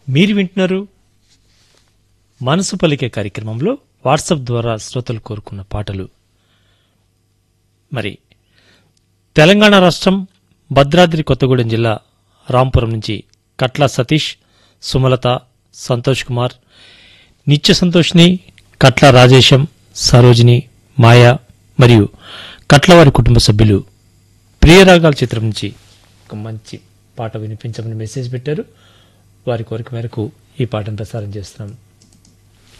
మీరు వింటున్నారు మనసు పలికే కార్యక్రమంలో వాట్సాప్ ద్వారా శ్రోతలు కోరుకున్న పాటలు మరి తెలంగాణ రాష్ట్రం భద్రాద్రి కొత్తగూడెం జిల్లా రాంపురం నుంచి కట్ల సతీష్ సుమలత సంతోష్ కుమార్ నిత్య సంతోష్ని కట్ల రాజేశం సరోజిని మాయా మరియు కట్లవారి కుటుంబ సభ్యులు ప్రియరాగాల చిత్రం నుంచి ఒక మంచి పాట వినిపించమని మెసేజ్ పెట్టారు వారి కోరిక మేరకు ఈ పాటను ప్రసారం చేస్తున్నాం